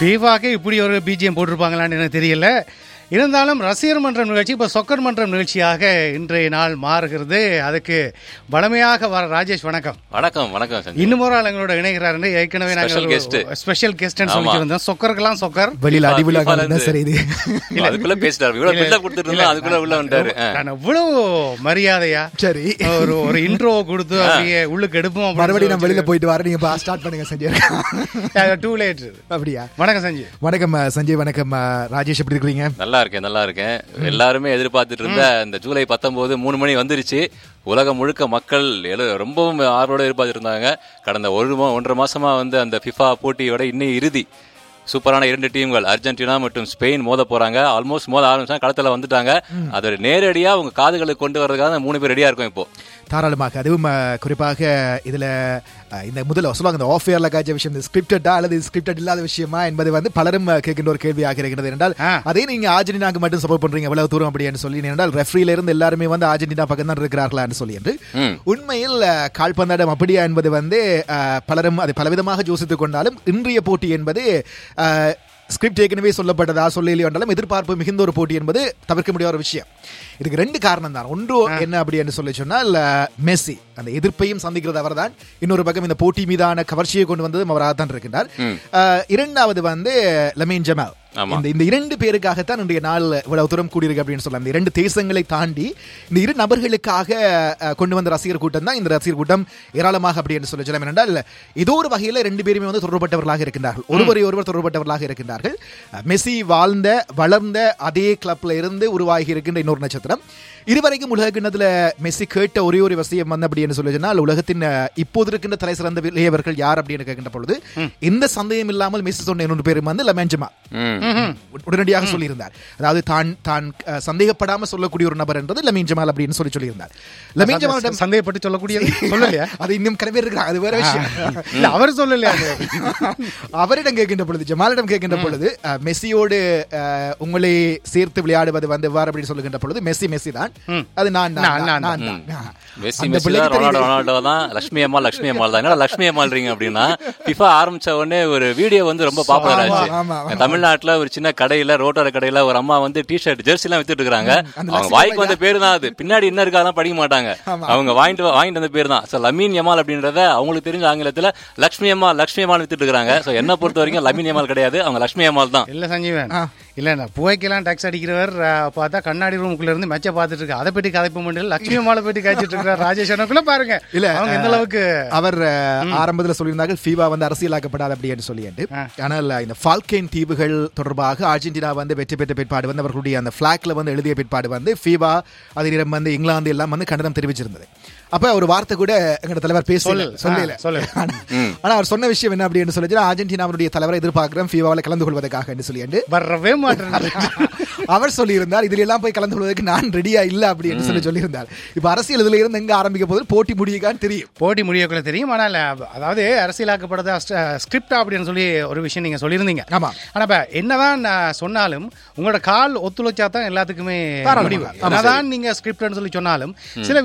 ஃபீஃபாக்கு இப்படி ஒரு பிஜிஎம் போட்டிருப்பாங்களான்னு எனக்கு தெரியல இருந்தாலும் ரசிகர் மன்றம் நிகழ்ச்சி இப்போ சொக்கர் மன்றம் நிகழ்ச்சியாக இன்றைய நாள் மாறுகிறது அதுக்கு பலமையாக வர ராஜேஷ் வணக்கம் வணக்கம் வணக்கம் சஞ்சய் இன்னும் ஒரு ஆள் எங்களோட இணைகிறாரு ஏற்கனவே Special guest. நாங்கள் ஸ்பெஷல் கெஸ்ட் ஆமா. சொல்லியிருந்தோம் சொக்கருக்கெல்லாம் சொக்கர் வெளியில FIFA அடிவிழா FIFA ல இருந்து. சரி இது அதுக்குள்ள பேசிட்டாரு இவ்வளவு பில்டப் கொடுத்துட்டு இருந்தா அதுக்குள்ள உள்ள வந்துட்டாரு ஆ. நான் எவ்வளவு மரியாதையா சரி ஒரு ஒரு இன்ட்ரோ கொடுத்து அப்படியே உள்ளுக்கு எடுப்போம் மறுபடியும் நம்ம வெளியில போயிட்டு வர நீங்க ஸ்டார்ட் பண்ணுங்க சஞ்சய் டூ லேட் அப்படியா வணக்கம் சஞ்சய் வணக்கம் அஹ், சஞ்சய் வணக்கம் அஹ், ராஜேஷ் எப்படி இருக்கிறீங்க நல்லா இருக்கேன் நல்லா இருக்கேன் எல்லாருமே எதிர்பார்த்துட்டு இருந்த இந்த ஜூலை பத்தொன்பது மூணு மணி வந்துருச்சு உலகம் முழுக்க மக்கள் எழு- ரொம்பவும் ஆர்வலோட எதிர்பார்த்துட்டு இருந்தாங்க கடந்த ஒரு மா- ஒன்றரை மாசமா வந்து அந்த ஃபிஃபா போட்டியோட இன்னும் இறுதி சூப்பரான இரண்டு டீம்கள் அர்ஜென்டினா மற்றும் ஸ்பெயின் மோத போறாங்க ஆல்மோஸ்ட் மோத ஆரம்பிச்சாங்க களத்துல வந்துட்டாங்க அதை நேரடியா உங்க காதுகளுக்கு கொண்டு வர்றதுக்காக மூணு பேர் ரெடியா இருக்கும் இப்போ தாராளமாக அதுவும் அஹ், குறிப்பாக இதுல அஹ், இந்த முதல்ல சொல்லுவாங்க இந்த ஆஃப் இயர்ல காய்ச்ச விஷயம் இந்த ஸ்கிரிப்டடா அல்லது ஸ்கிரிப்டட் இல்லாத விஷயமா என்பது வந்து பலரும் அஹ், கேட்கின்ற ஒரு கேள்வியாக இருக்கிறது என்றால் ஆ. அதே நீங்க அர்ஜென்டினாக்கு மட்டும் சப்போர்ட் பண்றீங்க எவ்வளவு தூரம் அப்படின்னு சொல்லி என்றால் ரெஃப்ரியில இருந்து எல்லாருமே வந்து அர்ஜென்டினா பக்கம் தான் இருக்கிறார்களான்னு சொல்லி என்று ம். உண்மையில் அஹ், கால்பந்தாட்டம் அப்படியா என்பது வந்து அஹ், பலரும் அதை பலவிதமாக யோசித்துக் கொண்டாலும் இன்றைய போட்டி என்பது அஹ், ஸ்கிரிப்ட் ஏற்கனவே சொல்லப்பட்டதா சொல்லலையோ என்றாலும் எதிர்பார்ப்பு மிகுந்த ஒரு போட்டி என்பது தவிர்க்க முடியாத ஒரு விஷயம் இதுக்கு ரெண்டு காரணம் தான் ஒன்று என்ன அப்படி என்று சொல்லி சொன்னால் அஹ், மெஸ்ஸி அந்த எதிர்ப்பையும் சந்திக்கிறது அவர்தான் இன்னொரு பக்கம் இந்த போட்டி மீதான கவர்ச்சியை கொண்டு வந்ததும் அவராக தான் இருக்கின்றார் அஹ், இரண்டாவது வந்து லமீன் ஜமால் ஆமா. இந்த இந்த இரண்டு பேருக்காகத்தான் இன்றைய நாள் இவ்வளவு தூரம் கூடியிருக்கு அப்படின்னு சொல்லலாம் இந்த இரண்டு தேசங்களை தாண்டி இந்த இரு நபர்களுக்காக அஹ், கொண்டு வந்த ரசிகர் கூட்டம் தான் இந்த ரசிகர் கூட்டம் ஏராளமாக அப்படி என்று சொல்ல சொல்லலாம் என்றால் ஏதோ ஒரு வகையில் ரெண்டு பேருமே வந்து தொடர்பட்டவர்களாக இருக்கின்றார்கள் ஒருவரை ஒருவர் தொடர்பட்டவர்களாக இருக்கின்றார்கள் அஹ், மெஸ்ஸி வாழ்ந்த வளர்ந்த அதே கிளப்ல இருந்து உருவாகி இருக்கின்ற இன்னொரு நட்சத்திரம் இதுவரைக்கும் உலக கிண்ணத்துல மெஸ்ஸி கேட்ட ஒரே ஒரு விஷயம் வந்து அப்படி என்று சொல்லி சொன்னால் உலகத்தின் அஹ், இப்போது இருக்கின்ற தலை சிறந்த இளையவர்கள் யார் அப்படின்னு கேட்கின்ற பொழுது எந்த சந்தேகம் இல்லாமல் மெஸ்ஸி சொன்ன இன்னொரு பேரும் வந்து லமென்ஜமா ம். உடனடியாக சொல்லியிருந்தார் அதாவது தான் தான் அஹ், சந்தேகப்படாம சொல்லக்கூடிய ஒரு நபர் என்றது லமீன் ஜமால் அப்படின்னு சொல்லி சொல்லியிருந்தார் லமீன் ஜமாலிடம் சந்தேகப்பட்டு சொல்லக்கூடியது சொல்லலையா அது இன்னும் கன பேர் இருக்கிறாங்க அது வேற விஷயம் இல்ல அவர் சொல்லலையா அது? அவரிடம் கேட்கின்ற பொழுது ஜமாலிடம் கேட்கின்ற பொழுது அஹ், மெஸ்ஸியோடு அஹ், உங்களை சேர்த்து விளையாடுவது வந்து எவ்வாறு அப்படின்னு சொல்லுகின்ற பொழுது மெஸ்ஸி மெஸ்ஸி தான் அது நான் தான், நான், நான் நான், நான் தான். மெஸ்ஸி அந்த மெஸ்ஸி பிள்ளைக்கு தான் ரொனால்டோ தெரியுது. ரொனால்டோ தான் லட்சுமி அம்மாள் லட்சுமி அம்மாள் தான் என்ன லட்சுமி அம்மாள்றீங்க அப்படின்னா ஃபிஃபா ஆரம்பிச்ச உடனே ஒரு வீடியோ வந்து ரொம்ப பாப்புலர் ஆமா, ஆச்சு ஆமா, ஆமா. தமிழ்நாட்டுல ஒரு சின்ன கடையில ரோட்டோர கடையில ஒரு அம்மா வந்து டி ஷர்ட் ஜெர்சி எல்லாம் வித்துட்டு இருக்காங்க அந்த அவங்க லட்சுமி வாய்க்கு வந்த பேரு தான் அது பின்னாடி என்ன இருக்காதான் படிக்க மாட்டாங்க ஆமா. அவங்க வாங்கிட்டு வ- வாங்கிட்டு வந்த பேர் தான் சோ லமீன் யமால் அப்படின்றத அவங்களுக்கு தெரிஞ்ச ஆங்கிலத்துல லட்சுமி அம்மாள் லட்சுமி அம்மாள் வித்துட்டு இருக்காங்க சோ என்ன பொறுத்த வரைக்கும் லமீன் யமால் கிடையாது அவங்க லட்சுமி அம்மாள் தான் இல்ல சஞ்சீவன் ஆ. இல்ல நான் புகைக்கெல்லாம் டாக்ஸ் அடிக்கிறவர் அஹ், பார்த்தா கண்ணாடி ரூமுக்குள்ள இருந்து மெச்ச பார்த்துட்டு இருக்கு அதை பற்றி கதைப்பு முடியல லட்சுமி அம்மாளை பற்றி காய்ச்சிட்டு இருக்கிறார் ராஜேஷ் அண்ணாக்குள்ள பாருங்க இல்ல அவங்க எந்த அளவுக்கு அவர் அஹ், ஆரம்பத்துல சொல்லியிருந்தார்கள் ஃபீவா வந்து அரசியலாக்கப்படாது அப்படி என்று சொல்லிட்டு ஆனால் இந்த ஃபால்கேன் தீவுகள் தொடர்பாக அர்ஜென்டினா வந்து வெற்றி பெற்ற பிற்பாடு வந்து அவர்களுடைய அந்த பிளாக்ல வந்து எழுதிய பிற்பாடு வந்து ஃபீவா அதனிடம் வந்து இங்கிலாந்து எல்லாம் வந்து கண்டனம் தெரிவிச்சிருந்தது அப்ப ஒரு வார்த்தை கூட எங்களோட தலைவர் பேசல சொல்லு. சொல்லல ஆ, சொல்லு. ஆனா அவர் சொன்ன விஷயம் என்ன அப்படின்னு சொல்லி அர்ஜென்டினாவுடைய தலைவரை எதிர்பார்க்கிறோம் ஃபீவாவில் கலந்து கொள்வதற்காக என்று சொல்லிட்டு வரவே மாட்டேன் அவர் சொல்லியிருந்தார் இதுல எல்லாம் போய் கலந்து கொள்வதற்கு நான் ரெடியா இல்ல அப்படின்னு சொல்லி சொல்லியிருந்தார் இப்ப அரசியல் இதுல இருந்து எங்க ஆரம்பிக்க போது போட்டி முடியுக்கான்னு தெரியும் போட்டி முடியக்குள்ள தெரியும் ஆனால் அஹ், அதாவது அரசியலாக்கப்படுறதா ஸ்கிரிப்டா அப்படின்னு சொல்லி ஒரு விஷயம் நீங்க சொல்லியிருந்தீங்க ஆமா. ஆனா இப்ப என்னதான் நான் சொன்னாலும் உங்களோட கால் ஒத்துழைச்சா தான் எல்லாத்துக்குமே தாராளமா. முடிவு ஆமா. என்னதான் நீங்க ஸ்கிரிப்ட்னு சொல்லி சொன்னாலும் சில